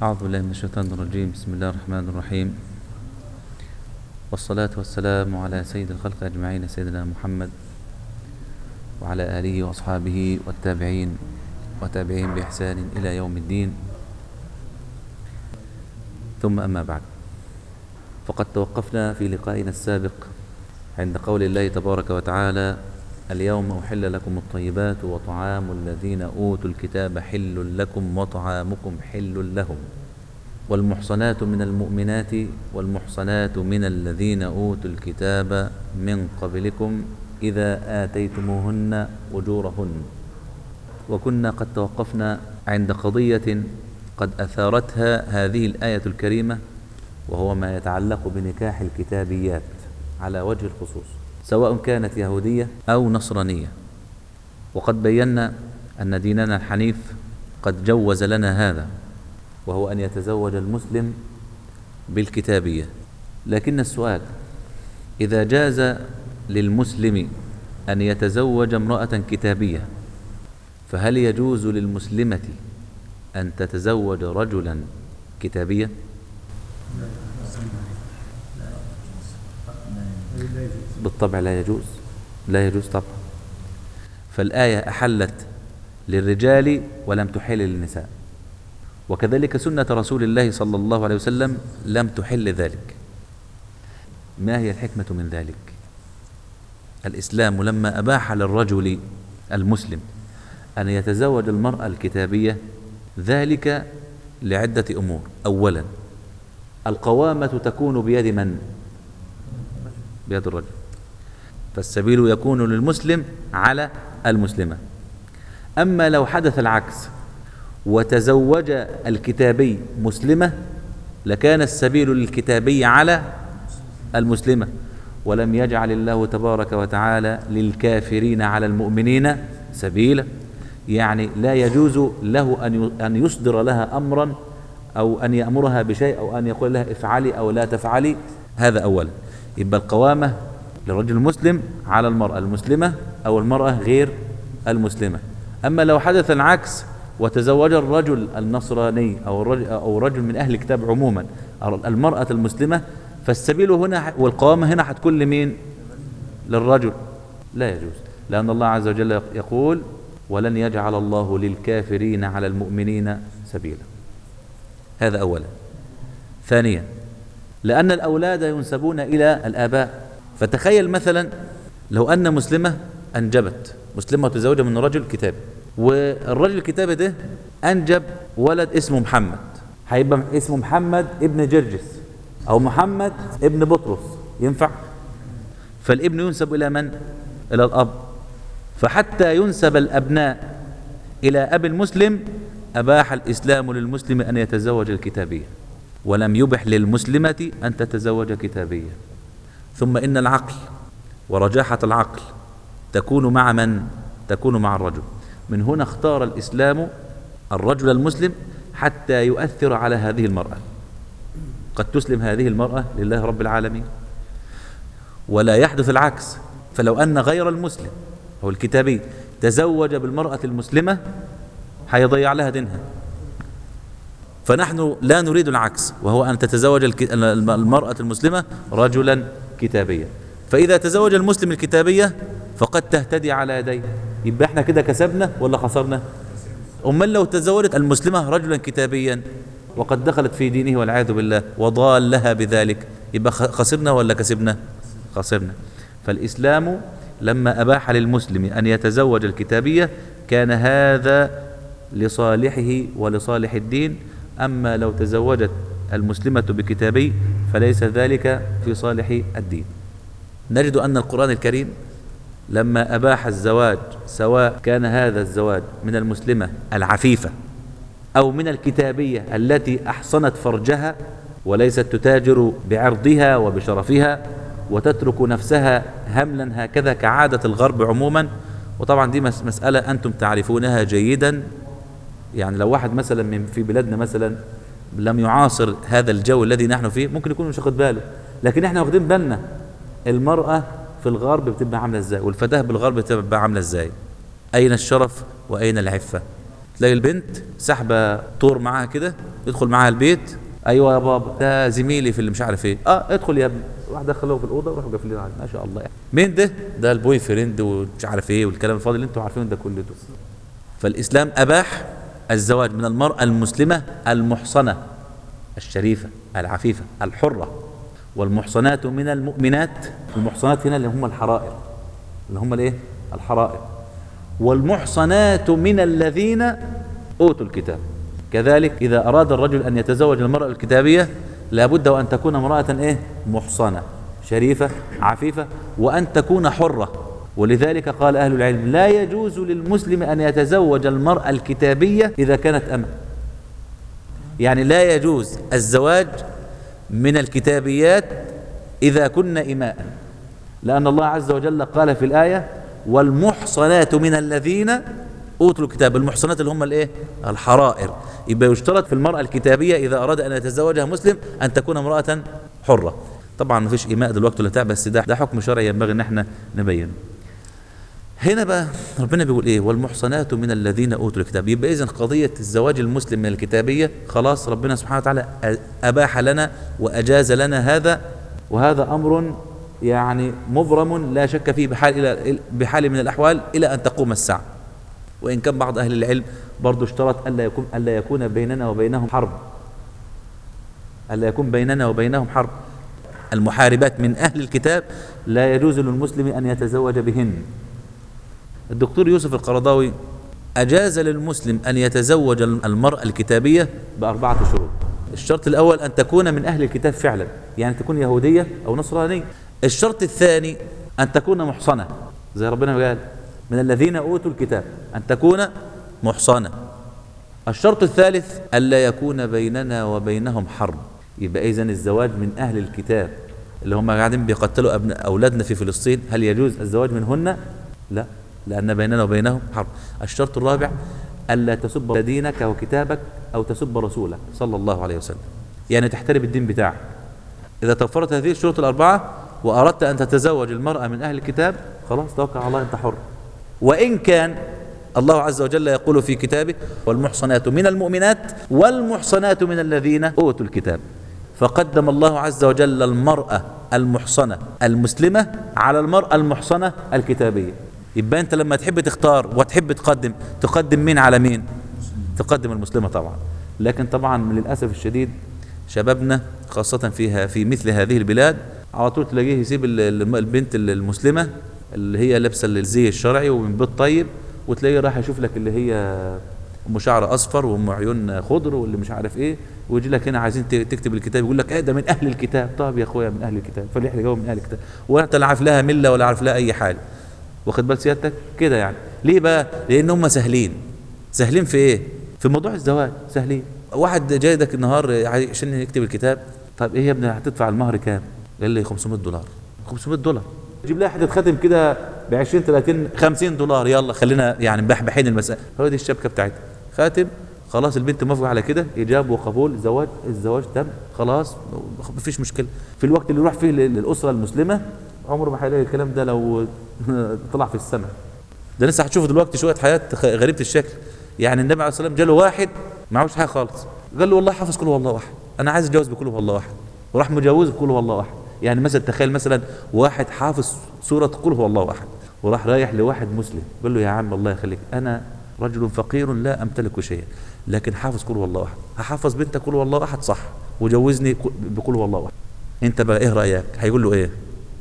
أعوذ بالله من الشيطان الرجيم بسم الله الرحمن الرحيم والصلاة والسلام على سيد الخلق أجمعين سيدنا محمد وعلى آله وأصحابه والتابعين وتابعين بإحسان إلى يوم الدين ثم أما بعد فقد توقفنا في لقائنا السابق عند قول الله تبارك وتعالى اليوم أحل لكم الطيبات وطعام الذين أوتوا الكتاب حل لكم وطعامكم حل لهم والمحصنات من المؤمنات والمحصنات من الذين أوتوا الكتاب من قبلكم إذا آتيتموهن أجورهن وكنا قد توقفنا عند قضية قد أثارتها هذه الآية الكريمة وهو ما يتعلق بنكاح الكتابيات على وجه الخصوص سواء كانت يهودية أو نصرانية وقد بينا أن ديننا الحنيف قد جوز لنا هذا وهو أن يتزوج المسلم بالكتابية لكن السؤال إذا جاز للمسلم أن يتزوج امرأة كتابية فهل يجوز للمسلمة أن تتزوج رجلا كتابيا بالطبع لا يجوز لا يجوز طبعا فالآية أحلت للرجال ولم تحل للنساء وكذلك سنة رسول الله صلى الله عليه وسلم لم تحل ذلك ما هي الحكمة من ذلك الإسلام لما أباح للرجل المسلم أن يتزوج المرأة الكتابية ذلك لعدة أمور أولا القوامة تكون بيد من؟ بيد الرجل فالسبيل يكون للمسلم على المسلمة أما لو حدث العكس وتزوج الكتابي مسلمة لكان السبيل للكتابي على المسلمة ولم يجعل الله تبارك وتعالى للكافرين على المؤمنين سبيلا يعني لا يجوز له أن يصدر لها أمرا أو أن يأمرها بشيء أو أن يقول لها افعلي أو لا تفعلي هذا أولا يبقى القوامة للرجل المسلم على المرأة المسلمة أو المرأة غير المسلمة أما لو حدث العكس وتزوج الرجل النصراني أو الرجل, أو رجل من أهل الكتاب عموما المرأة المسلمة فالسبيل هنا والقوامة هنا هتكون لمين للرجل لا يجوز لأن الله عز وجل يقول ولن يجعل الله للكافرين على المؤمنين سبيلا هذا أولا ثانيا لأن الأولاد ينسبون إلى الآباء فتخيل مثلا لو أن مسلمة أنجبت مسلمة تزوج من رجل كتابي والرجل الكتابي ده أنجب ولد اسمه محمد هيبقى اسمه محمد ابن جرجس أو محمد ابن بطرس ينفع فالابن ينسب إلى من؟ إلى الأب فحتى ينسب الأبناء إلى أب المسلم أباح الإسلام للمسلم أن يتزوج الكتابية ولم يبح للمسلمة أن تتزوج كتابية ثم إن العقل ورجاحة العقل تكون مع من؟ تكون مع الرجل من هنا اختار الإسلام الرجل المسلم حتى يؤثر على هذه المرأة قد تسلم هذه المرأة لله رب العالمين ولا يحدث العكس فلو أن غير المسلم أو الكتابي تزوج بالمرأة المسلمة هيضيع لها دينها فنحن لا نريد العكس وهو أن تتزوج المرأة المسلمة رجلا كتابيا فإذا تزوج المسلم الكتابية فقد تهتدي على يديه يبقى احنا كده كسبنا ولا خسرنا أمال لو تزوجت المسلمة رجلا كتابيا وقد دخلت في دينه والعياذ بالله وضال لها بذلك يبقى خسرنا ولا كسبنا خسرنا فالإسلام لما أباح للمسلم أن يتزوج الكتابية كان هذا لصالحه ولصالح الدين أما لو تزوجت المسلمة بكتابي فليس ذلك في صالح الدين نجد أن القرآن الكريم لما أباح الزواج سواء كان هذا الزواج من المسلمة العفيفة أو من الكتابية التي أحصنت فرجها وليست تتاجر بعرضها وبشرفها وتترك نفسها هملا هكذا كعادة الغرب عموما وطبعا دي مسألة أنتم تعرفونها جيدا يعني لو واحد مثلا من في بلادنا مثلا لم يعاصر هذا الجو الذي نحن فيه ممكن يكون مش واخد باله لكن احنا واخدين بالنا المرأة في الغرب بتبقى عاملة ازاي والفتاة بالغرب بتبقى عاملة ازاي أين الشرف وأين العفة تلاقي البنت سحبه طور معاها كده يدخل معاها البيت ايوه يا بابا ده زميلي في اللي مش عارف ايه اه ادخل يا ابني راح دخله في الاوضه وراح قافلين عليه ما شاء الله يعني. مين ده ده البوي فريند ومش عارف ايه والكلام الفاضي اللي انتم عارفينه ده كله ده فالاسلام اباح الزواج من المراه المسلمه المحصنه الشريفه العفيفه الحره والمحصنات من المؤمنات المحصنات هنا اللي هم الحرائر اللي هم الايه الحرائر والمحصنات من الذين اوتوا الكتاب كذلك اذا اراد الرجل ان يتزوج المراه الكتابيه لابد وان تكون امراه ايه محصنه شريفه عفيفه وان تكون حره ولذلك قال اهل العلم لا يجوز للمسلم ان يتزوج المراه الكتابيه اذا كانت امه يعني لا يجوز الزواج من الكتابيات اذا كن اماء لان الله عز وجل قال في الايه والمحصنات من الذين اوتوا الكتاب المحصنات اللي هم الايه الحرائر يبقى يشترط في المراه الكتابيه اذا اراد ان يتزوجها مسلم ان تكون امراه حره طبعا ما فيش ايماء دلوقتي ولا بتاع بس ده ده حكم شرعي ينبغي ان احنا نبينه هنا بقى ربنا بيقول ايه والمحصنات من الذين اوتوا الكتاب يبقى اذا قضيه الزواج المسلم من الكتابيه خلاص ربنا سبحانه وتعالى اباح لنا واجاز لنا هذا وهذا امر يعني مبرم لا شك فيه بحال الى بحال من الاحوال الى ان تقوم الساعه وان كان بعض اهل العلم برضه اشترط الا يكون الا يكون بيننا وبينهم حرب الا يكون بيننا وبينهم حرب المحاربات من اهل الكتاب لا يجوز للمسلم ان يتزوج بهن الدكتور يوسف القرضاوي أجاز للمسلم أن يتزوج المرأة الكتابية بأربعة شروط الشرط الأول أن تكون من أهل الكتاب فعلا يعني تكون يهودية أو نصرانية الشرط الثاني أن تكون محصنة زي ربنا قال من الذين أوتوا الكتاب أن تكون محصنة الشرط الثالث ألا يكون بيننا وبينهم حرب يبقى إذن الزواج من أهل الكتاب اللي هم قاعدين بيقتلوا أبناء أولادنا في فلسطين هل يجوز الزواج منهن؟ لا لأن بيننا وبينهم حرب الشرط الرابع ألا تسب دينك وكتابك أو تسب رسولك صلى الله عليه وسلم يعني تحترم الدين بتاعك إذا توفرت هذه الشروط الأربعة وأردت أن تتزوج المرأة من أهل الكتاب خلاص توكل على الله أنت حر وإن كان الله عز وجل يقول في كتابه والمحصنات من المؤمنات والمحصنات من الذين أوتوا الكتاب فقدم الله عز وجل المرأة المحصنة المسلمة على المرأة المحصنة الكتابية يبقى انت لما تحب تختار وتحب تقدم تقدم مين على مين تقدم المسلمة طبعا لكن طبعا من للأسف الشديد شبابنا خاصة فيها في مثل هذه البلاد على طول تلاقيه يسيب البنت المسلمة اللي هي لابسة الزي الشرعي ومن بيت طيب وتلاقيه راح يشوف لك اللي هي ام شعر اصفر وام عيون خضر واللي مش عارف ايه ويجي لك هنا عايزين تكتب الكتاب يقول لك ايه ده من اهل الكتاب طب يا اخويا من اهل الكتاب فليح جواب من اهل الكتاب وانت لا عارف لها مله ولا عارف لها اي حاجه واخد بال سيادتك كده يعني ليه بقى لان هم سهلين سهلين في ايه في موضوع الزواج سهلين واحد جايدك النهار عشان يكتب الكتاب طب ايه يا ابني هتدفع المهر كام قال لي 500 دولار 500 دولار جيب لها حته خاتم كده ب 20 30 50 دولار يلا خلينا يعني مبحبحين المساله هو دي الشبكه بتاعتها خاتم خلاص البنت موافقه على كده ايجاب وقبول زواج الزواج تم خلاص مفيش مشكله في الوقت اللي يروح فيه للاسره المسلمه عمره ما هيلاقي الكلام ده لو طلع في السماء ده لسه هتشوفوا دلوقتي شويه حياه غريبه الشكل يعني النبي عليه الصلاه والسلام جاله واحد معهوش حاجه خالص قال له والله حافظ كل والله واحد انا عايز اتجوز بكل والله واحد وراح مجوز بكل والله واحد يعني مثلا تخيل مثلا واحد حافظ سوره قل هو الله احد وراح رايح لواحد مسلم قال له يا عم الله يخليك انا رجل فقير لا امتلك شيئا لكن حافظ قل هو الله احد هحفظ بنتك قل هو الله احد صح وجوزني بقول هو الله احد انت بقى ايه رايك هيقول له ايه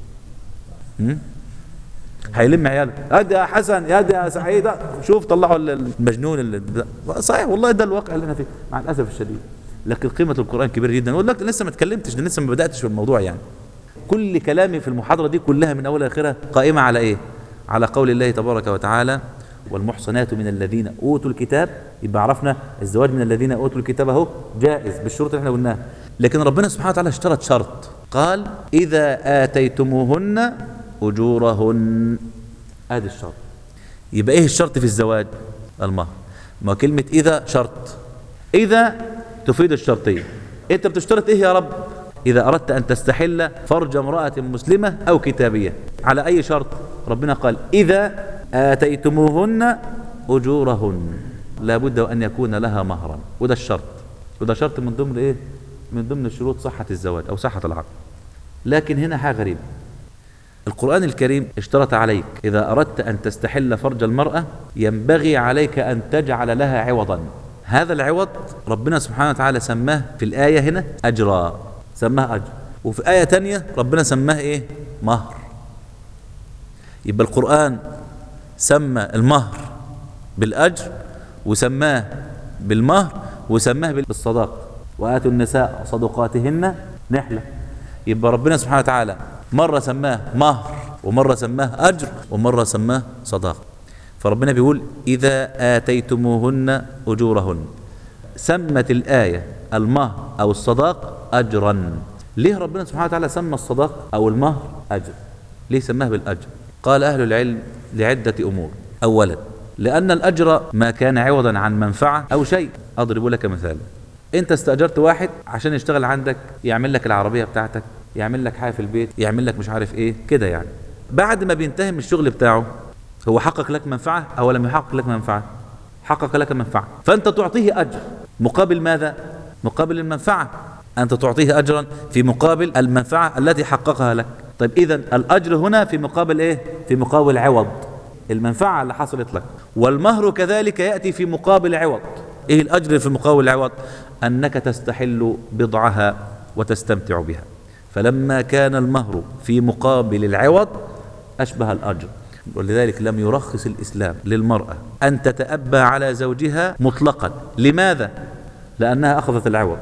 هيلم عياله يا يا حسن يا يا سعيد شوف طلعوا المجنون اللي صحيح والله ده الواقع اللي انا فيه مع الاسف الشديد لكن قيمه القران كبيره جدا اقول لك لسه ما اتكلمتش لسه ما بداتش في الموضوع يعني كل كلامي في المحاضره دي كلها من اولها لاخرها قائمه على ايه على قول الله تبارك وتعالى والمحصنات من الذين اوتوا الكتاب يبقى عرفنا الزواج من الذين اوتوا الكتاب اهو جائز بالشروط اللي احنا قلناها لكن ربنا سبحانه وتعالى اشترط شرط قال اذا اتيتموهن اجورهن ادي الشرط يبقى ايه الشرط في الزواج المهر ما كلمه اذا شرط اذا تفيد الشرطيه انت بتشترط ايه يا رب اذا اردت ان تستحل فرج امراه مسلمه او كتابيه على اي شرط ربنا قال اذا اتيتموهن اجورهن لابد وأن يكون لها مهرا وده الشرط وده شرط من ضمن إيه من ضمن شروط صحة الزواج أو صحة العقد لكن هنا حاجة غريبة القرآن الكريم اشترط عليك إذا أردت أن تستحل فرج المرأة ينبغي عليك أن تجعل لها عوضا هذا العوض ربنا سبحانه وتعالى سماه في الآية هنا أجرا سماه أجر وفي آية تانية ربنا سماه إيه مهر يبقى القرآن سمى المهر بالأجر وسماه بالمهر وسماه بالصداق وآتوا النساء صدقاتهن نحلة يبقى ربنا سبحانه وتعالى مرة سماه مهر ومرة سماه أجر ومرة سماه صداق فربنا بيقول إذا آتيتموهن أجورهن سمت الآية المهر أو الصداق أجرا ليه ربنا سبحانه وتعالى سمى الصداق أو المهر أجر ليه سماه بالأجر قال أهل العلم لعدة أمور أولا لأن الأجر ما كان عوضا عن منفعة أو شيء أضرب لك مثال أنت استأجرت واحد عشان يشتغل عندك يعمل لك العربية بتاعتك يعمل لك حاجة في البيت يعمل لك مش عارف إيه كده يعني بعد ما بينتهي من الشغل بتاعه هو حقق لك منفعة أو لم يحقق لك منفعة حقق لك منفعة فأنت تعطيه أجر مقابل ماذا مقابل المنفعة أنت تعطيه أجرا في مقابل المنفعة التي حققها لك طيب إذا الأجر هنا في مقابل إيه في مقابل عوض المنفعة اللي حصلت لك والمهر كذلك يأتي في مقابل عوض إيه الأجر في مقابل العوض أنك تستحل بضعها وتستمتع بها فلما كان المهر في مقابل العوض أشبه الأجر ولذلك لم يرخص الإسلام للمرأة أن تتأبى على زوجها مطلقا لماذا؟ لأنها أخذت العوض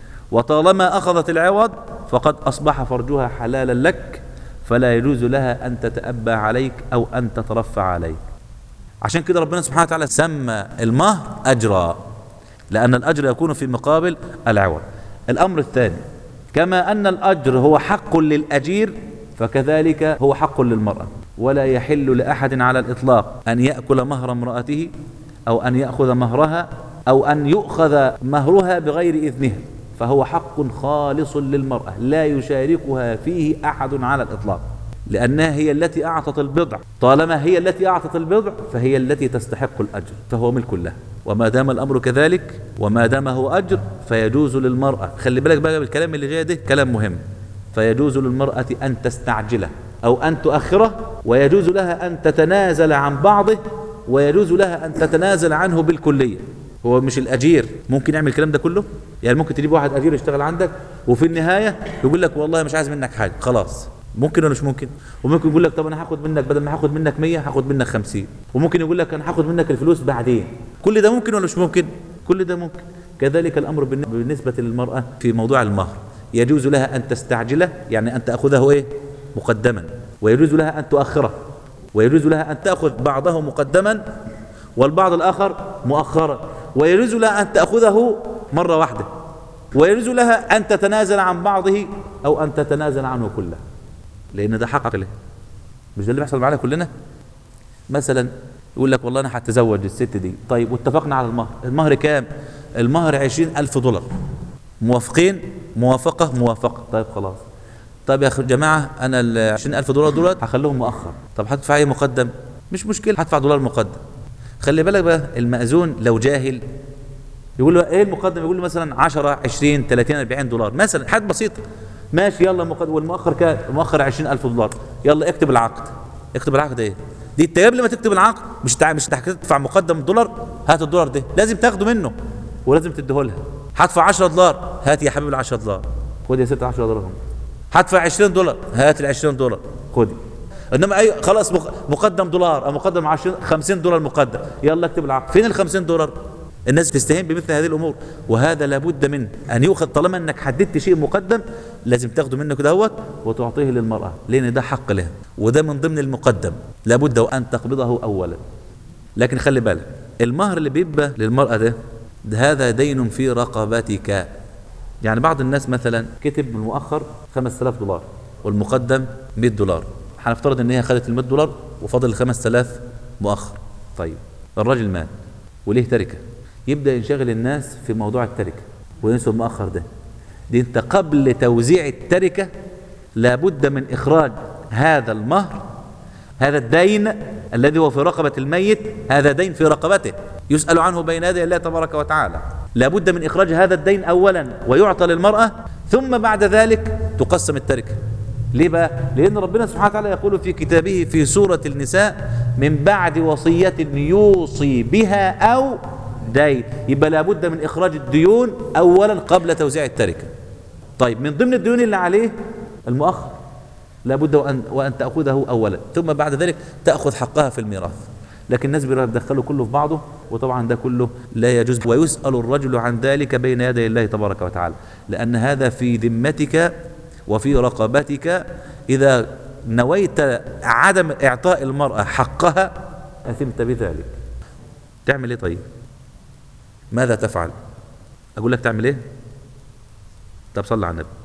وطالما أخذت العوض فقد أصبح فرجها حلالا لك فلا يجوز لها أن تتأبى عليك أو أن تترفع عليك عشان كده ربنا سبحانه وتعالى سمى المهر أجرا لأن الأجر يكون في مقابل العوض الأمر الثاني كما أن الأجر هو حق للأجير فكذلك هو حق للمرأة ولا يحل لأحد على الإطلاق أن يأكل مهر امرأته أو أن يأخذ مهرها أو أن يؤخذ مهرها بغير إذنها فهو حق خالص للمرأة لا يشاركها فيه أحد على الإطلاق لأنها هي التي أعطت البضع طالما هي التي أعطت البضع فهي التي تستحق الأجر فهو ملك له وما دام الأمر كذلك وما دام هو أجر فيجوز للمرأة خلي بالك بقى بالكلام اللي جاي ده كلام مهم فيجوز للمرأة أن تستعجله أو أن تؤخره ويجوز لها أن تتنازل عن بعضه ويجوز لها أن تتنازل عنه بالكلية هو مش الأجير ممكن يعمل الكلام ده كله يعني ممكن تجيب واحد أجير يشتغل عندك وفي النهاية يقول لك والله مش عايز منك حاجة خلاص ممكن ولا مش ممكن وممكن يقول لك طب انا هاخد منك بدل ما هاخد منك 100 هاخد منك 50 وممكن يقول لك انا هاخد منك الفلوس بعدين كل ده ممكن ولا مش ممكن كل ده ممكن كذلك الامر بالنسبه للمراه في موضوع المهر يجوز لها ان تستعجله يعني ان تاخذه ايه مقدما ويجوز لها ان تؤخره ويجوز لها ان تاخذ بعضه مقدما والبعض الاخر مؤخرا ويجوز لها ان تاخذه مره واحده ويجوز لها ان تتنازل عن بعضه او ان تتنازل عنه كله لان ده حقق له مش ده اللي بيحصل معانا كلنا مثلا يقول لك والله انا هتزوج الست دي طيب واتفقنا على المهر المهر كام المهر عشرين ألف دولار موافقين موافقة موافقة طيب خلاص طيب يا جماعة أنا ال 20000 دولار دولار هخليهم مؤخر طب هتدفع إيه مقدم مش مشكلة هدفع دولار مقدم خلي بالك بقى المأذون لو جاهل يقول له ايه المقدم يقول له مثلا 10 20 30 40 دولار مثلا حاجه بسيطه ماشي يلا مقدم والمؤخر كام المؤخر 20000 دولار يلا اكتب العقد اكتب العقد ايه دي انت قبل ما تكتب العقد مش تع... مش تدفع مقدم دولار هات الدولار ده لازم تاخده منه ولازم تديه لها هدفع 10 دولار هات يا حبيبي ال 10 دولار خد يا ست 10 دولار هم هدفع 20 دولار هات ال 20 دولار خدي انما اي خلاص مقدم دولار او مقدم 10 50 دولار مقدم يلا اكتب العقد فين ال 50 دولار الناس تستهين بمثل هذه الامور وهذا لابد من ان يؤخذ طالما انك حددت شيء مقدم لازم تاخده منه كده هوت وتعطيه للمراه لان ده حق لها وده من ضمن المقدم لابد وان تقبضه اولا لكن خلي بالك المهر اللي بيبقى للمراه ده, ده هذا دين في رقبتك يعني بعض الناس مثلا كتب من مؤخر 5000 دولار والمقدم 100 دولار هنفترض ان هي خدت ال 100 دولار وفاضل 5000 مؤخر طيب الراجل مات وليه تركه يبدا ينشغل الناس في موضوع التركه وينسوا المؤخر ده دي انت قبل توزيع التركه لابد من اخراج هذا المهر هذا الدين الذي هو في رقبه الميت هذا دين في رقبته يسأل عنه بين يدي الله تبارك وتعالى لابد من إخراج هذا الدين أولا ويعطى للمرأة ثم بعد ذلك تقسم التركة ليه بقى؟ لأن ربنا سبحانه وتعالى يقول في كتابه في سورة النساء من بعد وصية يوصي بها أو دين يبقى لابد من إخراج الديون أولا قبل توزيع التركة طيب من ضمن الديون اللي عليه المؤخر لابد وأن, وأن تأخذه أولا ثم بعد ذلك تأخذ حقها في الميراث لكن الناس بيدخلوا كله في بعضه وطبعا ده كله لا يجوز ويسأل الرجل عن ذلك بين يدي الله تبارك وتعالى لأن هذا في ذمتك وفي رقبتك إذا نويت عدم إعطاء المرأة حقها أثمت بذلك تعمل إيه طيب ماذا تفعل أقول لك تعمل إيه طب صلى على النبي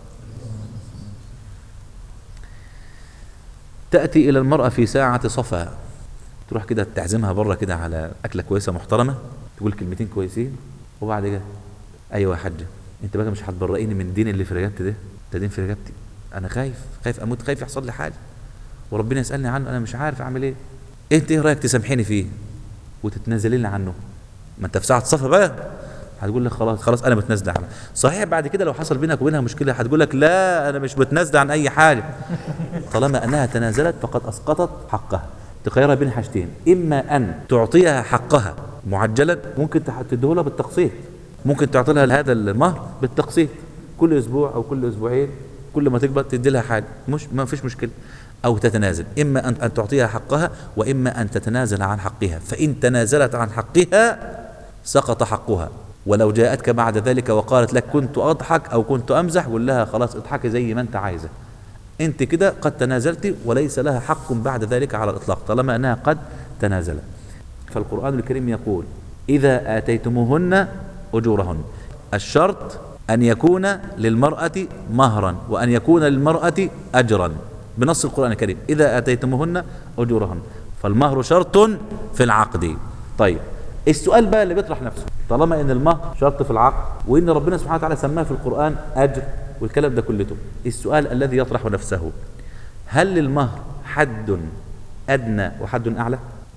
تأتي إلى المرأة في ساعة صفا تروح كده تعزمها بره كده على أكلة كويسة محترمة تقول كلمتين كويسين وبعد كده أيوة يا حاجة أنت بقى مش هتبرئيني من الدين اللي في رقبتي ده ده دين في رقبتي أنا خايف خايف أموت خايف يحصل لي حاجة وربنا يسألني عنه أنا مش عارف أعمل إيه أنت إيه رأيك تسامحيني فيه وتتنازلي لي عنه ما أنت في ساعة صفا بقى هتقول لك خلاص خلاص انا متنازل عنها صحيح بعد كده لو حصل بينك وبينها مشكله هتقول لك لا انا مش متنازل عن اي حاجه طالما انها تنازلت فقد اسقطت حقها تخيرها بين حاجتين اما ان تعطيها حقها معجلا ممكن تديه لها بالتقسيط ممكن تعطي لها هذا المهر بالتقسيط كل اسبوع او كل اسبوعين كل ما تكبر تدي لها حاجه مش ما فيش مشكله او تتنازل اما ان ان تعطيها حقها واما ان تتنازل عن حقها فان تنازلت عن حقها سقط حقها ولو جاءتك بعد ذلك وقالت لك كنت اضحك او كنت امزح قول لها خلاص اضحكي زي ما انت عايزه انت كده قد تنازلت وليس لها حق بعد ذلك على الاطلاق طالما انها قد تنازلت فالقران الكريم يقول اذا اتيتموهن اجورهن الشرط ان يكون للمراه مهرا وان يكون للمراه اجرا بنص القران الكريم اذا اتيتموهن اجورهن فالمهر شرط في العقد طيب السؤال بقى اللي بيطرح نفسه طالما ان المهر شرط في العقد وان ربنا سبحانه وتعالى سماه في القران اجر والكلام ده كلته السؤال الذي يطرح نفسه هل للمهر حد ادنى وحد اعلى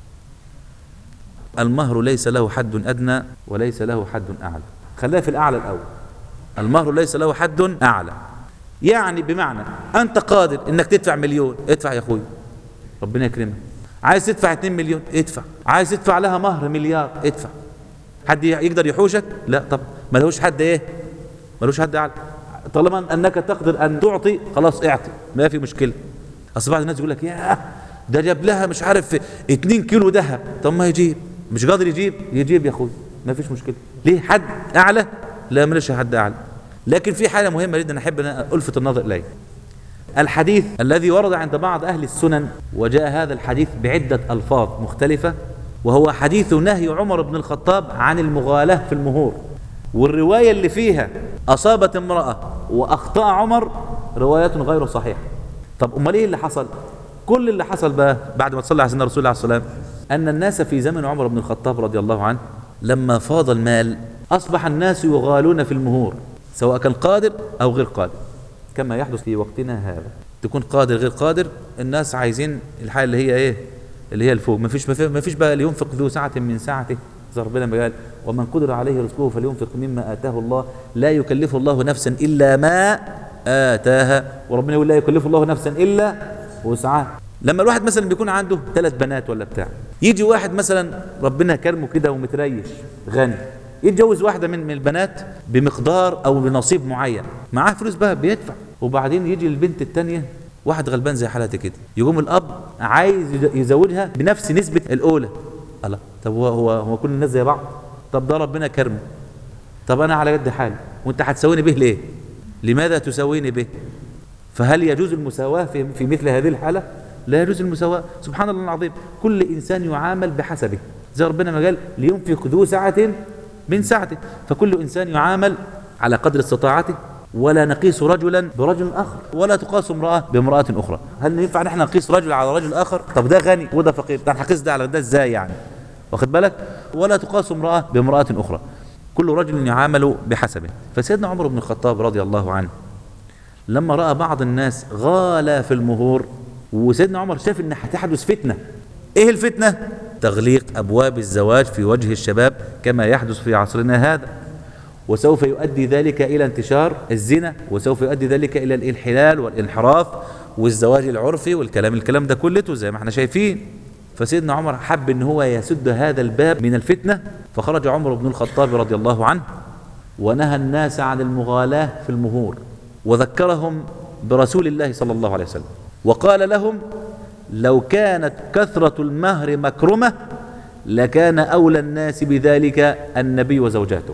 المهر ليس له حد ادنى وليس له حد اعلى خلينا في الاعلى الاول المهر ليس له حد اعلى يعني بمعنى انت قادر انك تدفع مليون ادفع يا اخوي ربنا يكرمك عايز تدفع 2 مليون ادفع عايز تدفع لها مهر مليار ادفع حد يقدر يحوشك لا طب ملوش حد ايه ملوش حد اعلى طالما انك تقدر ان تعطي خلاص اعطي ما في مشكله اصل بعض الناس يقول لك يا ده جاب لها مش عارف 2 كيلو ذهب طب ما يجيب مش قادر يجيب يجيب يا اخوي ما فيش مشكله ليه حد اعلى لا ملوش حد اعلى لكن في حاجه مهمه جدا احب ان الفت النظر اليه الحديث الذي ورد عند بعض أهل السنن وجاء هذا الحديث بعدة ألفاظ مختلفة وهو حديث نهي عمر بن الخطاب عن المغالاة في المهور والرواية اللي فيها أصابت امرأة وأخطأ عمر رواية غير صحيحة طب أمال إيه اللي حصل كل اللي حصل بقى بعد ما تصلى على سيدنا رسول الله عليه السلام أن الناس في زمن عمر بن الخطاب رضي الله عنه لما فاض المال أصبح الناس يغالون في المهور سواء كان قادر أو غير قادر كما يحدث في وقتنا هذا تكون قادر غير قادر الناس عايزين الحاجه اللي هي ايه اللي هي الفوق ما فيش ما فيش بقى لينفق ذو سعه من سعته زي ربنا ما قال ومن قدر عليه رزقه فلينفق مما اتاه الله لا يكلف الله نفسا الا ما اتاها وربنا يقول لا يكلف الله نفسا الا وسعها لما الواحد مثلا بيكون عنده ثلاث بنات ولا بتاع يجي واحد مثلا ربنا كرمه كده ومتريش غني يتجوز واحدة من البنات بمقدار أو بنصيب معين معاه فلوس بقى بيدفع وبعدين يجي البنت التانية واحد غلبان زي حالتي كده يقوم الأب عايز يزوجها بنفس نسبة الأولى الله طب هو هو هو كل الناس زي بعض طب ده ربنا كرمه طب أنا على قد حالي وأنت هتساويني به ليه؟ لماذا تساويني به؟ فهل يجوز المساواة في, في مثل هذه الحالة؟ لا يجوز المساواة سبحان الله العظيم كل إنسان يعامل بحسبه زي ربنا ما قال لينفق ذو سعة من سعته فكل إنسان يعامل على قدر استطاعته ولا نقيس رجلا برجل آخر ولا تقاس امرأة بامرأة أخرى هل ينفع نحن نقيس رجل على رجل آخر طب ده غني وده فقير ده نقيس ده على ده ازاي يعني واخد بالك ولا تقاس امرأة بامرأة أخرى كل رجل يعامل بحسبه فسيدنا عمر بن الخطاب رضي الله عنه لما رأى بعض الناس غالى في المهور وسيدنا عمر شاف ان هتحدث فتنة ايه الفتنة تغليق أبواب الزواج في وجه الشباب كما يحدث في عصرنا هذا وسوف يؤدي ذلك إلى انتشار الزنا وسوف يؤدي ذلك إلى الانحلال والانحراف والزواج العرفي والكلام الكلام ده كلته زي ما احنا شايفين فسيدنا عمر حب ان هو يسد هذا الباب من الفتنة فخرج عمر بن الخطاب رضي الله عنه ونهى الناس عن المغالاة في المهور وذكرهم برسول الله صلى الله عليه وسلم وقال لهم لو كانت كثرة المهر مكرمة لكان أولى الناس بذلك النبي وزوجاته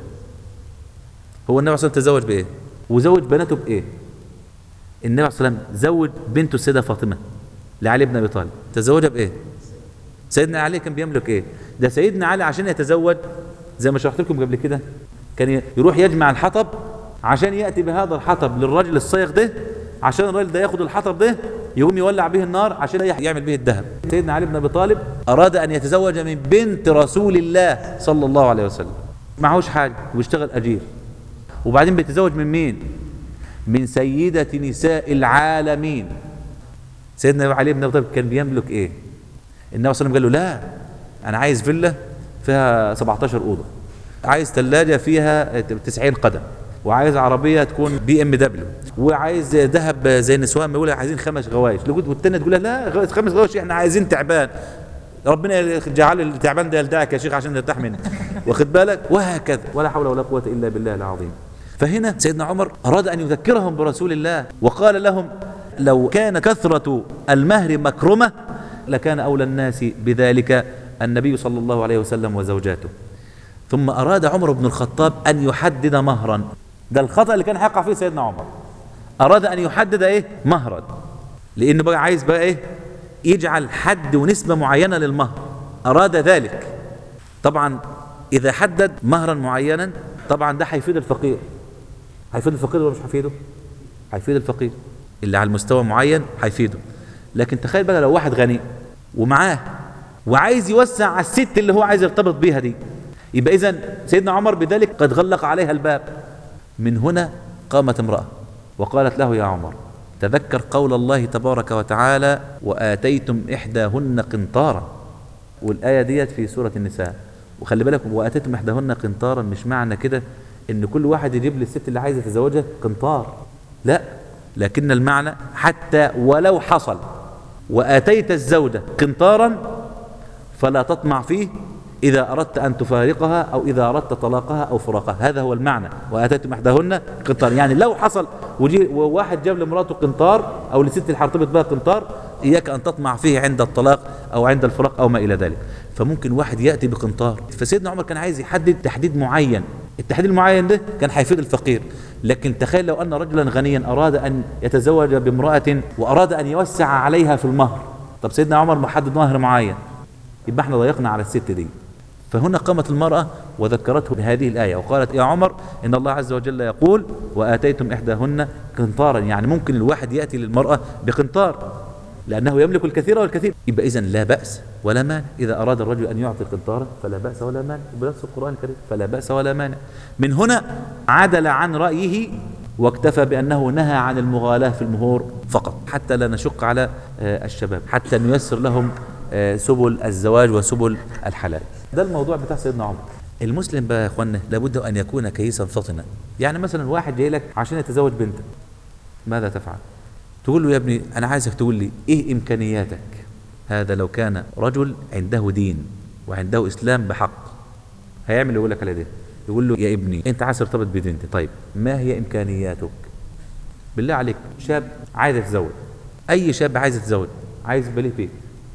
هو النبي صلى الله عليه وسلم تزوج بإيه وزوج بناته بإيه النبي صلى الله عليه وسلم زوج بنته السيدة فاطمة لعلي بن أبي طالب تزوجها بإيه سيدنا علي كان بيملك إيه ده سيدنا علي عشان يتزوج زي ما شرحت لكم قبل كده كان يروح يجمع الحطب عشان يأتي بهذا الحطب للرجل الصيغ ده عشان الراجل ده ياخد الحطب ده يقوم يولع به النار عشان يعمل به الذهب سيدنا علي بن ابي طالب اراد ان يتزوج من بنت رسول الله صلى الله عليه وسلم معهوش حاجه وبيشتغل اجير وبعدين بيتزوج من مين من سيدة نساء العالمين سيدنا علي بن ابي طالب كان بيملك ايه النبي صلى الله عليه وسلم قال له لا انا عايز فيلا فيها 17 اوضه عايز ثلاجه فيها 90 قدم وعايز عربيه تكون بي ام دبليو وعايز ذهب زي النسوان ما يقول عايزين خمس غوايش لقيت والتانيه تقول لا خمس غوايش احنا عايزين تعبان ربنا يجعل التعبان ده يلدعك يا شيخ عشان نرتاح منه واخد بالك وهكذا ولا حول ولا قوه الا بالله العظيم فهنا سيدنا عمر اراد ان يذكرهم برسول الله وقال لهم لو كان كثره المهر مكرمه لكان اولى الناس بذلك النبي صلى الله عليه وسلم وزوجاته ثم اراد عمر بن الخطاب ان يحدد مهرا ده الخطا اللي كان هيقع فيه سيدنا عمر أراد أن يحدد إيه مهرا لأنه بقى عايز بقى إيه يجعل حد ونسبة معينة للمهر أراد ذلك طبعا إذا حدد مهرا معينا طبعا ده هيفيد الفقير هيفيد الفقير ولا مش هيفيده هيفيد الفقير اللي على المستوى معين هيفيده لكن تخيل بقى لو واحد غني ومعاه وعايز يوسع على الست اللي هو عايز يرتبط بيها دي يبقى إذا سيدنا عمر بذلك قد غلق عليها الباب من هنا قامت امرأة وقالت له يا عمر تذكر قول الله تبارك وتعالى وآتيتم إحداهن قنطارا والآية ديت في سورة النساء وخلي بالك وآتيتم إحداهن قنطارا مش معنى كده إن كل واحد يجيب للست اللي عايزة تتزوجها قنطار لا لكن المعنى حتى ولو حصل وآتيت الزوجة قنطارا فلا تطمع فيه إذا أردت أن تفارقها أو إذا أردت طلاقها أو فراقها هذا هو المعنى وآتيتم إحداهن قنطار يعني لو حصل وجي وواحد جاب لمراته قنطار أو لست اللي هرتبط بها قنطار إياك أن تطمع فيه عند الطلاق أو عند الفراق أو ما إلى ذلك فممكن واحد يأتي بقنطار فسيدنا عمر كان عايز يحدد تحديد معين التحديد المعين ده كان هيفيد الفقير لكن تخيل لو أن رجلا غنيا أراد أن يتزوج بامرأة وأراد أن يوسع عليها في المهر طب سيدنا عمر محدد مهر معين يبقى احنا ضيقنا على الست دي فهنا قامت المرأة وذكرته بهذه الآية وقالت يا عمر إن الله عز وجل يقول وآتيتم إحداهن قنطارا يعني ممكن الواحد يأتي للمرأة بقنطار لأنه يملك الكثير والكثير يبقى إذن لا بأس ولا مانع إذا أراد الرجل أن يعطي قنطارا فلا بأس ولا مانع بنفس القرآن الكريم فلا بأس ولا مانع من هنا عدل عن رأيه واكتفى بأنه نهى عن المغالاة في المهور فقط حتى لا نشق على الشباب حتى نيسر لهم سبل الزواج وسبل الحلال ده الموضوع بتاع سيدنا عمر المسلم بقى يا اخوانا لابد ان يكون كيسا فطنا يعني مثلا واحد جاي لك عشان يتزوج بنتك ماذا تفعل تقول له يا ابني انا عايزك تقول لي ايه امكانياتك هذا لو كان رجل عنده دين وعنده اسلام بحق هيعمل يقول لك على ده يقول له يا ابني انت عايز ترتبط ببنتي طيب ما هي امكانياتك بالله عليك شاب عايز يتزوج اي شاب عايز يتزوج عايز يبقى ليه بيت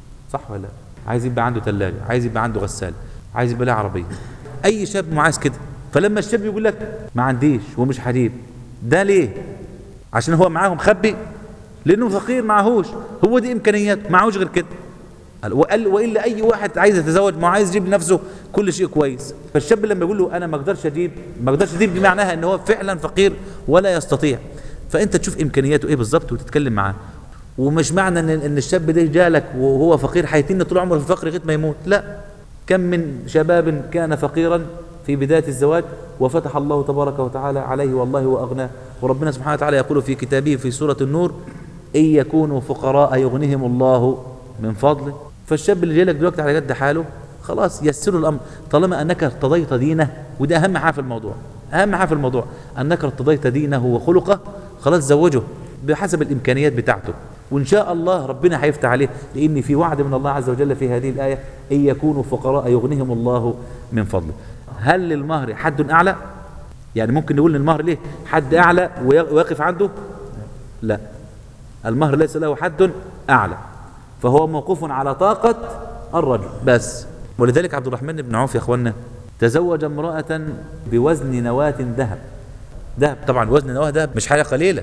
صح ولا لا عايز يبقى عنده ثلاجه عايز يبقى عنده غسال عايز يبقى له عربيه اي شاب معاذ كده فلما الشاب يقول لك ما عنديش ومش حريب ده ليه عشان هو معاه مخبي لانه فقير معهوش هو دي امكانياته معهوش غير كده قال وقال والا اي واحد عايز يتزوج ما عايز يجيب لنفسه كل شيء كويس فالشاب لما يقول له انا ما اقدرش اجيب ما اقدرش اجيب دي معناها ان هو فعلا فقير ولا يستطيع فانت تشوف امكانياته ايه بالظبط وتتكلم معاه ومش معنى ان ان الشاب ده جالك وهو فقير هيتن طول عمره في الفقر لغايه ما يموت لا كم من شباب كان فقيرا في بدايه الزواج وفتح الله تبارك وتعالى عليه والله واغناه وربنا سبحانه وتعالى يقول في كتابه في سوره النور ان يكونوا فقراء يغنيهم الله من فضله فالشاب اللي جاي لك دلوقتي على قد حاله خلاص يسروا الامر طالما انك ارتضيت دينه وده اهم حاجه في الموضوع اهم حاجه في الموضوع انك ارتضيت دينه وخلقه خلاص زوجه بحسب الامكانيات بتاعته وان شاء الله ربنا هيفتح عليه لان في وعد من الله عز وجل في هذه الايه ان يكونوا فقراء يغنيهم الله من فضله هل للمهر حد اعلى يعني ممكن نقول للمهر ليه حد اعلى ويقف عنده لا المهر ليس له حد اعلى فهو موقوف على طاقه الرجل بس ولذلك عبد الرحمن بن عوف يا اخوانا تزوج امراه بوزن نواه ذهب ذهب طبعا وزن نواه ذهب مش حاجه قليله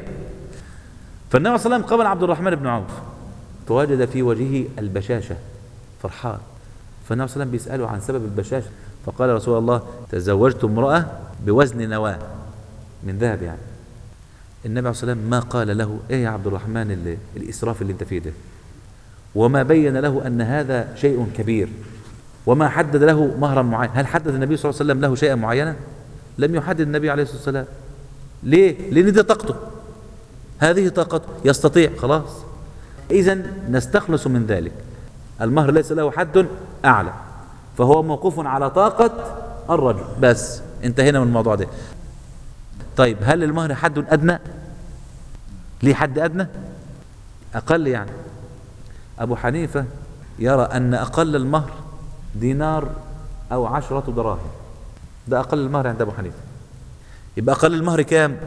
فالنبي صلى الله عليه وسلم قبل عبد الرحمن بن عوف تواجد في وجهه البشاشه فرحان فالنبي صلى الله عليه وسلم بيساله عن سبب البشاشه فقال رسول الله تزوجت امراه بوزن نواه من ذهب يعني النبي عليه الصلاه والسلام ما قال له ايه يا عبد الرحمن اللي الاسراف اللي انت فيه ده وما بين له ان هذا شيء كبير وما حدد له مهرا معين هل حدد النبي صلى الله عليه وسلم له شيئا معينا لم يحدد النبي عليه الصلاه والسلام ليه لان دي طاقته هذه طاقته يستطيع خلاص اذا نستخلص من ذلك المهر ليس له حد اعلى فهو موقوف على طاقه الرجل بس انتهينا من الموضوع ده طيب هل المهر حد ادنى ليه حد ادنى اقل يعني ابو حنيفه يرى ان اقل المهر دينار او عشرة دراهم ده اقل المهر عند ابو حنيفه يبقى اقل المهر كام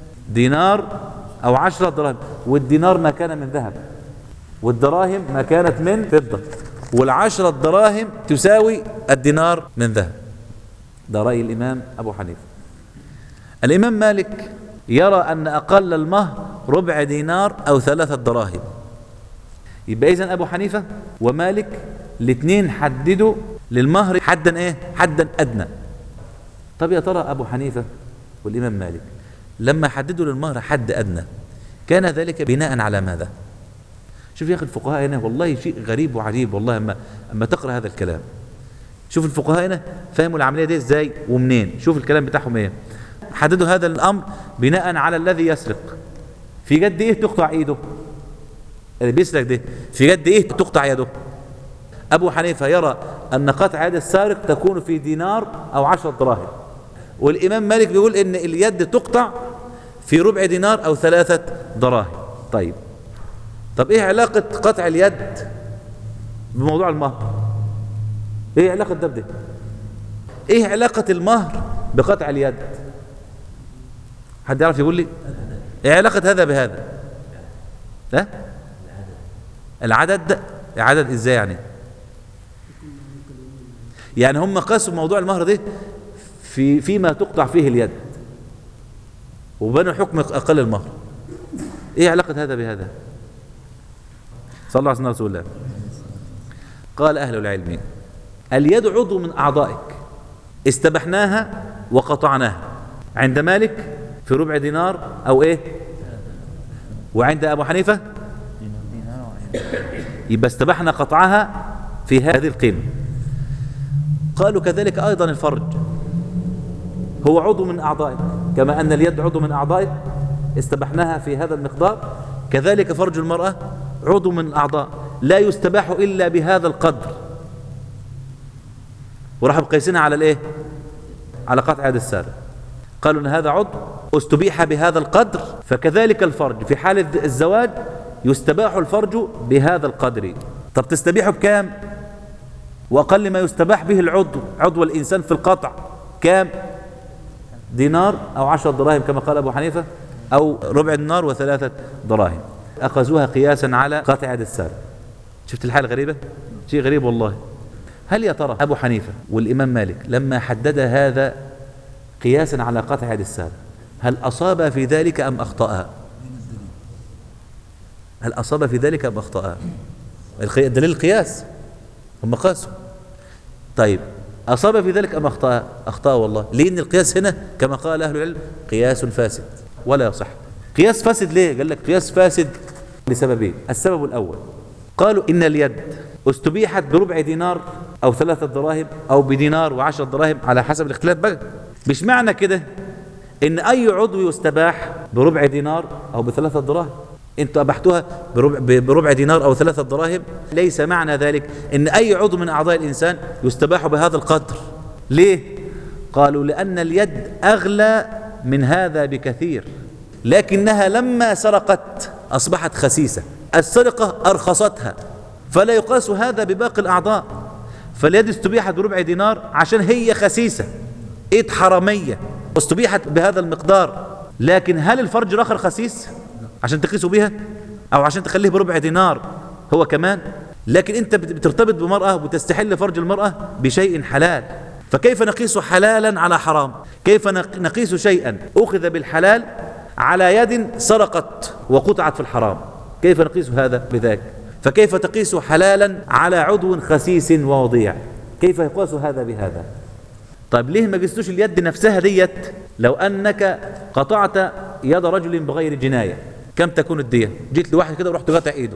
دينار او عشرة دراهم والدينار ما كان من ذهب والدراهم ما كانت من فضة والعشرة دراهم تساوي الدينار من ذهب ده رأي الإمام أبو حنيفة الإمام مالك يرى أن أقل المهر ربع دينار أو ثلاثة دراهم يبقى إذن أبو حنيفة ومالك الاثنين حددوا للمهر حدا إيه حدا أدنى طب يا ترى أبو حنيفة والإمام مالك لما حددوا للمهر حد أدنى كان ذلك بناء على ماذا شوف يا أخي الفقهاء هنا والله شيء غريب وعجيب والله أما, أما تقرأ هذا الكلام شوف الفقهاء هنا فهموا العملية دي ازاي ومنين شوف الكلام بتاعهم ايه حددوا هذا الأمر بناء على الذي يسرق في قد ايه تقطع ايده اللي بيسرق ده في قد ايه تقطع يده أبو حنيفة يرى أن قطع يد السارق تكون في دينار أو عشرة دراهم والإمام مالك بيقول إن اليد تقطع في ربع دينار أو ثلاثة دراهم طيب طب إيه علاقة قطع اليد بموضوع المهر إيه علاقة ده بده إيه علاقة المهر بقطع اليد حد يعرف يقول لي إيه علاقة هذا بهذا ها العدد عدد إزاي يعني يعني هم قاسوا موضوع المهر ده في فيما تقطع فيه اليد وبنوا حكم اقل المهر ايه علاقه هذا بهذا صلى الله عليه وسلم رسول الله قال اهل العلم اليد عضو من اعضائك استبحناها وقطعناها عند مالك في ربع دينار او ايه وعند ابو حنيفه يبقى استبحنا قطعها في هذه القيمه قالوا كذلك ايضا الفرج هو عضو من أعضائك كما أن اليد عضو من أعضائك استبحناها في هذا المقدار كذلك فرج المرأة عضو من الأعضاء لا يستباح إلا بهذا القدر وراح مقيسينها على الايه على قطع يد السارق قالوا ان هذا عضو استبيح بهذا القدر فكذلك الفرج في حال الزواج يستباح الفرج بهذا القدر طب تستبيح بكام واقل ما يستباح به العضو عضو الانسان في القطع كام دينار أو عشرة دراهم كما قال أبو حنيفة أو ربع دينار وثلاثة دراهم أخذوها قياسا على قطع يد السارق شفت الحالة غريبة شيء غريب والله هل يا ترى أبو حنيفة والإمام مالك لما حدد هذا قياسا على قطع يد السارق هل أصاب في ذلك أم أخطأ هل أصاب في ذلك أم أخطأ الدليل القياس هم قاسوا طيب أصاب في ذلك أم أخطأ أخطأ والله لأن القياس هنا كما قال أهل العلم قياس فاسد ولا يصح قياس فاسد ليه قال لك قياس فاسد لسببين السبب الأول قالوا إن اليد استبيحت بربع دينار أو ثلاثة دراهم أو بدينار وعشرة دراهم على حسب الاختلاف بقى مش معنى كده إن أي عضو يستباح بربع دينار أو بثلاثة دراهم انتوا ابحتوها بربع, بربع دينار او ثلاثة دراهم ليس معنى ذلك ان اي عضو من اعضاء الانسان يستباح بهذا القدر ليه قالوا لان اليد اغلى من هذا بكثير لكنها لما سرقت اصبحت خسيسة السرقة ارخصتها فلا يقاس هذا بباقي الاعضاء فاليد استبيحت بربع دينار عشان هي خسيسة ايد حرامية واستبيحت بهذا المقدار لكن هل الفرج الاخر خسيس عشان تقيسوا بها او عشان تخليه بربع دينار هو كمان لكن انت بترتبط بمرأة وتستحل فرج المرأة بشيء حلال فكيف نقيس حلالا على حرام كيف نقيس شيئا اخذ بالحلال على يد سرقت وقطعت في الحرام كيف نقيس هذا بذاك فكيف تقيس حلالا على عضو خسيس ووضيع كيف يقاس هذا بهذا طيب ليه ما قستوش اليد نفسها ديت لو انك قطعت يد رجل بغير جناية كم تكون الدية جيت لواحد كده ورحت قاطع ايده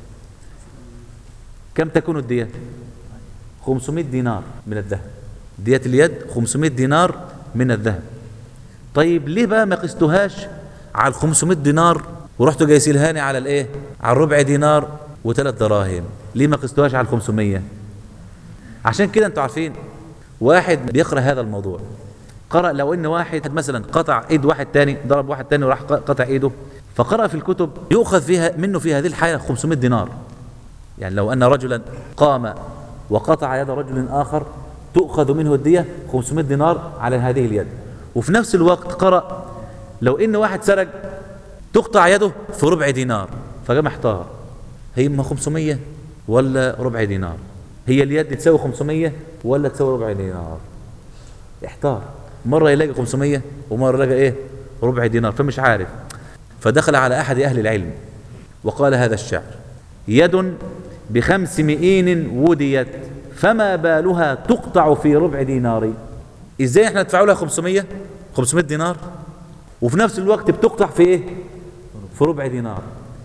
كم تكون الدية 500 دينار من الذهب دية اليد 500 دينار من الذهب طيب ليه بقى ما قستوهاش على ال 500 دينار ورحتوا جايسيلهاني على الايه على الربع دينار وثلاث دراهم ليه ما قستوهاش على ال 500 عشان كده انتوا عارفين واحد بيقرأ هذا الموضوع قرأ لو ان واحد مثلا قطع ايد واحد تاني ضرب واحد تاني وراح قطع ايده فقرأ في الكتب يؤخذ فيها منه في هذه الحالة 500 دينار يعني لو ان رجلا قام وقطع يد رجل اخر تؤخذ منه الدية 500 دينار على هذه اليد وفي نفس الوقت قرأ لو ان واحد سرق تقطع يده في ربع دينار فجاء محتار هي اما 500 ولا ربع دينار هي اليد تساوي 500 ولا تساوي ربع دينار احتار مرة يلاقي 500 ومرة يلاقي ايه ربع دينار فمش عارف فدخل على احد اهل العلم وقال هذا الشعر يد بخمس مئين وديت فما بالها تقطع في ربع دينار ازاي احنا ندفع لها 500 500 دينار وفي نفس الوقت بتقطع في ايه في ربع دينار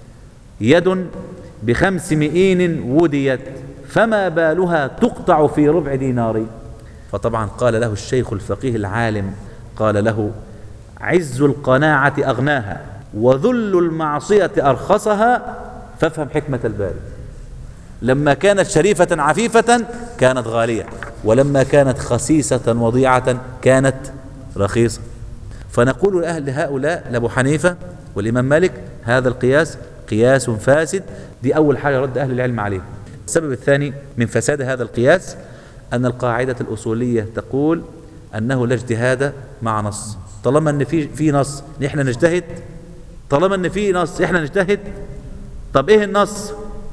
يد بخمس مئين وديت فما بالها تقطع في ربع دينار فطبعا قال له الشيخ الفقيه العالم قال له عز القناعة أغناها وذل المعصية أرخصها فافهم حكمة الباري لما كانت شريفة عفيفة كانت غالية ولما كانت خسيسة وضيعة كانت رخيصة فنقول لأهل هؤلاء لأبو حنيفة والإمام مالك هذا القياس قياس فاسد دي أول حاجة رد أهل العلم عليه السبب الثاني من فساد هذا القياس أن القاعدة الأصولية تقول أنه لا اجتهاد مع نص طالما أن في في نص نحن نجتهد طالما أن في نص إحنا نجتهد طب إيه النص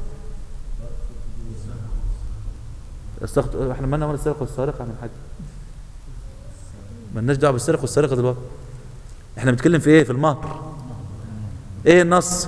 استخد... احنا مالنا ولا السرقه والسارقه من حاجه مالناش دعوه بالسرقه والسارقه دلوقتي احنا بنتكلم في ايه في المهر ايه النص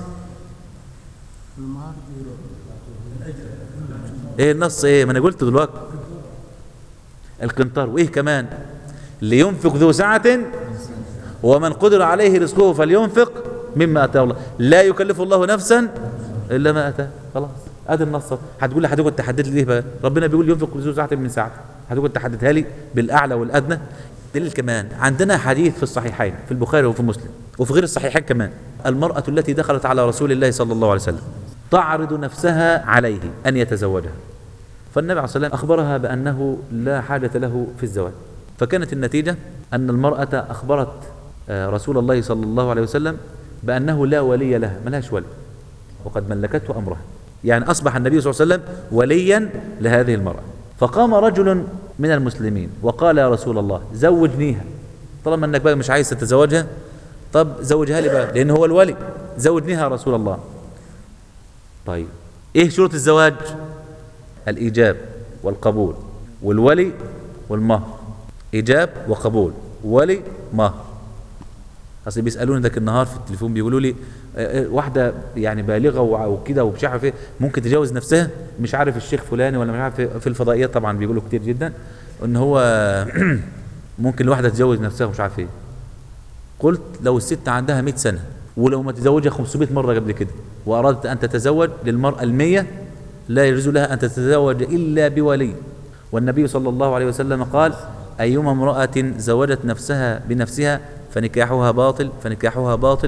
ايه النص ايه ما انا قلت دلوقتي القنطار وايه كمان لينفق ذو سعة ومن قدر عليه رزقه فلينفق مما اتاه الله لا يكلف الله نفسا الا ما اتاه خلاص ادي النص هتقول لي هتقعد تحدد لي ايه بقى ربنا بيقول ينفق ذو سعة من سعته هتقعد تحددها لي بالاعلى والادنى دليل كمان عندنا حديث في الصحيحين في البخاري وفي مسلم وفي غير الصحيحين كمان المرأة التي دخلت على رسول الله صلى الله عليه وسلم تعرض نفسها عليه أن يتزوجها فالنبي عليه الصلاة والسلام أخبرها بأنه لا حاجة له في الزواج فكانت النتيجة أن المرأة أخبرت رسول الله صلى الله عليه وسلم بأنه لا ولي لها ملهاش ولي وقد ملكته أمرها يعني أصبح النبي صلى الله عليه وسلم وليا لهذه المرأة فقام رجل من المسلمين وقال يا رسول الله زوجنيها طالما أنك بقى مش عايز تتزوجها طب زوجها لي بقى لأن هو الولي زوجنيها يا رسول الله طيب إيه شروط الزواج الإيجاب والقبول والولي والمهر إيجاب وقبول ولي مهر اصل بيسالوني ذاك النهار في التليفون بيقولوا لي واحده يعني بالغه وكده ومش عارف ايه ممكن تجوز نفسها مش عارف الشيخ فلاني ولا مش عارف في الفضائيات طبعا بيقولوا كتير جدا ان هو ممكن الواحده تتجوز نفسها ومش عارف ايه قلت لو الست عندها 100 سنه ولو ما تزوجها 500 مره قبل كده وارادت ان تتزوج للمراه المية لا يجوز لها ان تتزوج الا بولي والنبي صلى الله عليه وسلم قال ايما امراه زوجت نفسها بنفسها فنكاحها باطل فنكاحها باطل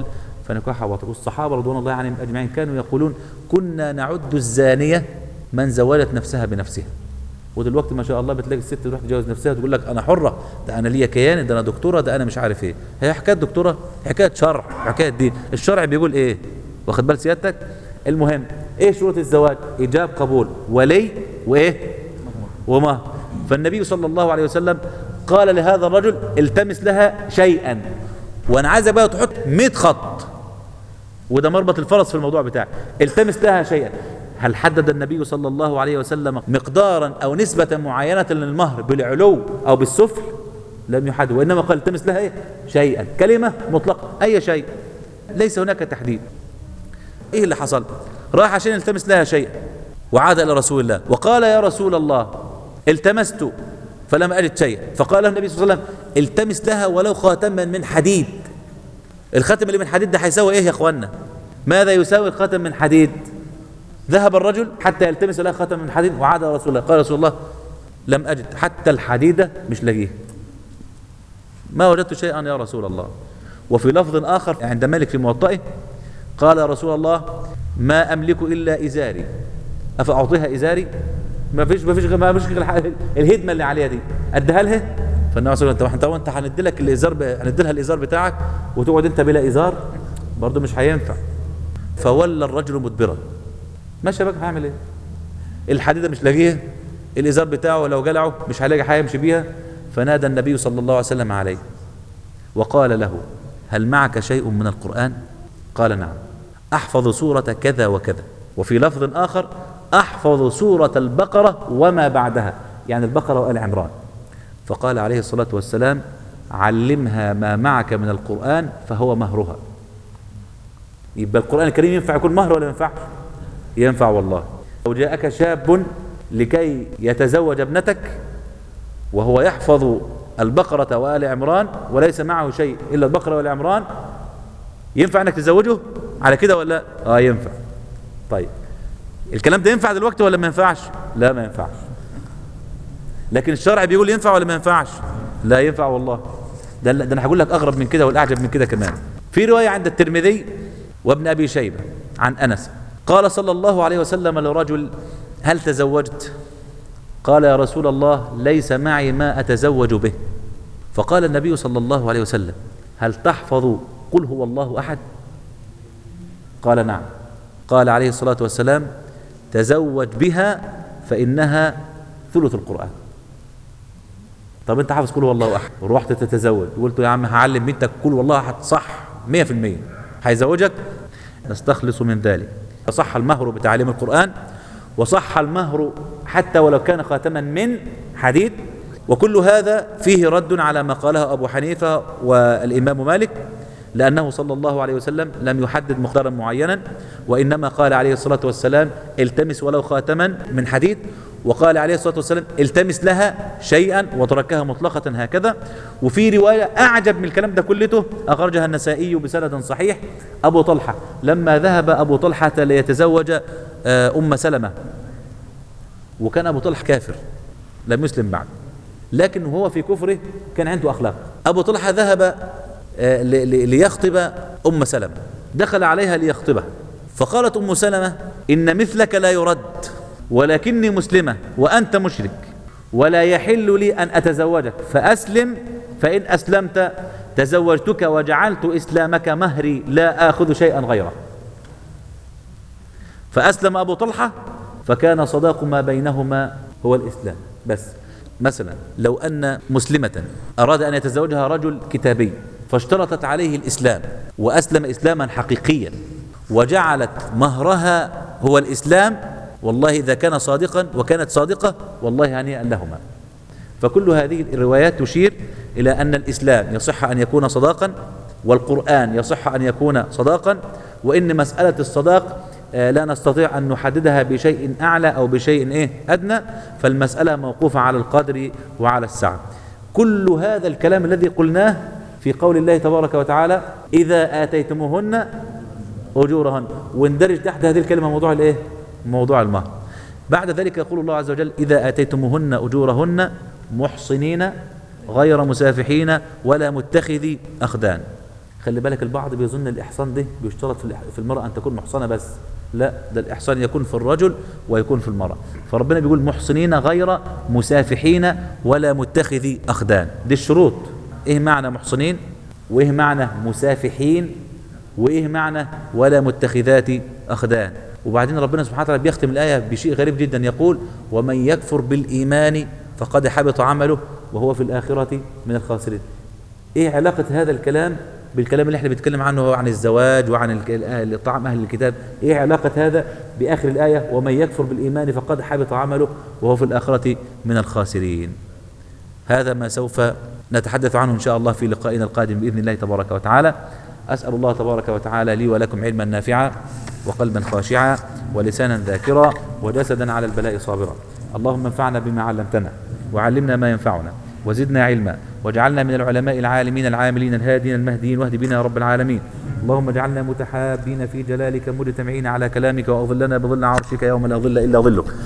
فنكاحها باطل والصحابة رضوان الله عليهم أجمعين كانوا يقولون كنا نعد الزانية من زوجت نفسها بنفسها ودلوقتي ما شاء الله بتلاقي الست تروح تجوز نفسها تقول لك انا حره ده انا ليا كيان ده انا دكتوره ده انا مش عارف ايه هي حكايه دكتوره حكايه شرع حكايه دين الشرع بيقول ايه واخد بال سيادتك المهم ايه شروط الزواج ايجاب قبول ولي وايه ومهر فالنبي صلى الله عليه وسلم قال لهذا الرجل التمس لها شيئا وانا عايزك بقى تحط 100 خط وده مربط الفرس في الموضوع بتاعك التمس لها شيئا هل حدد النبي صلى الله عليه وسلم مقدارا او نسبة معينة للمهر بالعلو او بالسفل لم يحدد وانما قال التمس لها ايه شيئا كلمة مطلقة اي شيء ليس هناك تحديد ايه اللي حصل راح عشان يلتمس لها شيئا وعاد الى رسول الله وقال يا رسول الله التمست فلم اجد شيئا فقال له النبي صلى الله عليه وسلم التمس لها ولو خاتما من حديد الخاتم اللي من حديد ده هيساوي ايه يا اخوانا ماذا يساوي الخاتم من حديد ذهب الرجل حتى يلتمس له خاتم من حديد وعاد إلى رسول الله قال رسول الله لم أجد حتى الحديدة مش لاقيه ما وجدت شيئا يا رسول الله وفي لفظ آخر عند مالك في موطئه قال يا رسول الله ما أملك إلا إزاري أفأعطيها إزاري ما فيش ما فيش ما فيش غير الح- الهدمة اللي عليها دي أديها لها فالنبي صلى الله عليه وسلم انت وانت هندي لك الازار ب... هندي لها الازار بتاعك وتقعد انت بلا ازار برضه مش هينفع فولى الرجل مدبرا ماشي يا بقى هعمل ايه الحديده مش لاقيها الازار بتاعه لو جلعه مش هيلاقي حاجه يمشي بيها فنادى النبي صلى الله عليه وسلم عليه وقال له هل معك شيء من القران قال نعم احفظ سوره كذا وكذا وفي لفظ اخر احفظ سوره البقره وما بعدها يعني البقره وال عمران فقال عليه الصلاه والسلام علمها ما معك من القران فهو مهرها يبقى القران الكريم ينفع يكون مهر ولا ما ينفعش ينفع والله لو جاءك شاب لكي يتزوج ابنتك وهو يحفظ البقرة وآل عمران وليس معه شيء إلا البقرة وآل عمران ينفع انك تزوجه على كده ولا لا؟ اه ينفع طيب الكلام ده ينفع دلوقتي ولا ما ينفعش لا ما ينفعش لكن الشرع بيقول ينفع ولا ما ينفعش لا ينفع والله ده, ده انا هقول لك اغرب من كده والاعجب من كده كمان في روايه عند الترمذي وابن ابي شيبه عن انس قال صلى الله عليه وسلم لرجل هل تزوجت قال يا رسول الله ليس معي ما اتزوج به فقال النبي صلى الله عليه وسلم هل تحفظ قل هو الله احد قال نعم قال عليه الصلاه والسلام تزوج بها فانها ثلث القران طب انت حافظ قل هو الله احد ورحت تتزوج وقلت يا عم هعلم بنتك قل والله احد صح 100% هيزوجك نستخلص من ذلك فصح المهر بتعليم القرآن وصح المهر حتى ولو كان خاتما من حديد وكل هذا فيه رد على ما قاله أبو حنيفة والإمام مالك لأنه صلى الله عليه وسلم لم يحدد مقدارا معينا وإنما قال عليه الصلاة والسلام التمس ولو خاتما من حديد وقال عليه الصلاة والسلام التمس لها شيئا وتركها مطلقة هكذا وفي رواية أعجب من الكلام ده كلته أخرجها النسائي بسند صحيح أبو طلحة لما ذهب أبو طلحة ليتزوج آه، أم سلمة وكان أبو طلحة كافر لم يسلم بعد لكن هو في كفره كان عنده أخلاق أبو طلحة ذهب آه، ل- ل- ليخطب أم سلمة دخل عليها ليخطبها فقالت أم سلمة إن مثلك لا يرد ولكني مسلمة وأنت مشرك ولا يحل لي أن أتزوجك فأسلم فإن أسلمت تزوجتك وجعلت إسلامك مهري لا آخذ شيئا غيره فأسلم أبو طلحة فكان صداق ما بينهما هو الإسلام بس مثلا لو أن مسلمة أراد أن يتزوجها رجل كتابي فاشترطت عليه الإسلام وأسلم إسلاما حقيقيا وجعلت مهرها هو الإسلام والله إذا كان صادقا وكانت صادقة والله هنيئا لهما فكل هذه الروايات تشير إلى أن الإسلام يصح أن يكون صداقا والقرآن يصح أن يكون صداقا وإن مسألة الصداق آه، لا نستطيع أن نحددها بشيء أعلى أو بشيء إيه أدنى فالمسألة موقوفة على القدر وعلى السعة كل هذا الكلام الذي قلناه في قول الله تبارك وتعالى إذا آتيتموهن أجورهن واندرج تحت هذه الكلمة موضوع الإيه موضوع المهر بعد ذلك يقول الله عز وجل إذا آتيتموهن أجورهن محصنين غير مسافحين ولا متخذي أخدان خلي بالك البعض بيظن الإحصان ده بيشترط في الإح- في المرأة أن تكون محصنة بس لا ده الإحصان يكون في الرجل ويكون في المرأة فربنا بيقول محصنين غير مسافحين ولا متخذي أخدان دي الشروط إيه معنى محصنين وإيه معنى مسافحين وإيه معنى ولا متخذات أخدان وبعدين ربنا سبحانه وتعالى بيختم الآية بشيء غريب جدا يقول ومن يكفر بالإيمان فقد حبط عمله وهو في الآخرة من الخاسرين ايه علاقة هذا الكلام بالكلام اللي احنا بنتكلم عنه هو عن الزواج وعن الك- ال- طعام اهل الكتاب ايه علاقة هذا باخر الآية ومن يكفر بالإيمان فقد حبط عمله وهو في الآخرة من الخاسرين هذا ما سوف نتحدث عنه إن شاء الله في لقائنا القادم بإذن الله تبارك وتعالى أسأل الله تبارك وتعالى لي ولكم علما نافعا وقلبا خاشعا ولسانا ذاكرا وجسدا على البلاء صابرا اللهم انفعنا بما علمتنا وعلمنا ما ينفعنا وزدنا علما واجعلنا من العلماء العالمين العاملين الهادين المهديين واهد بنا يا رب العالمين اللهم اجعلنا متحابين في جلالك مجتمعين على كلامك واظلنا بظل عرشك يوم لا ظل الا ظلك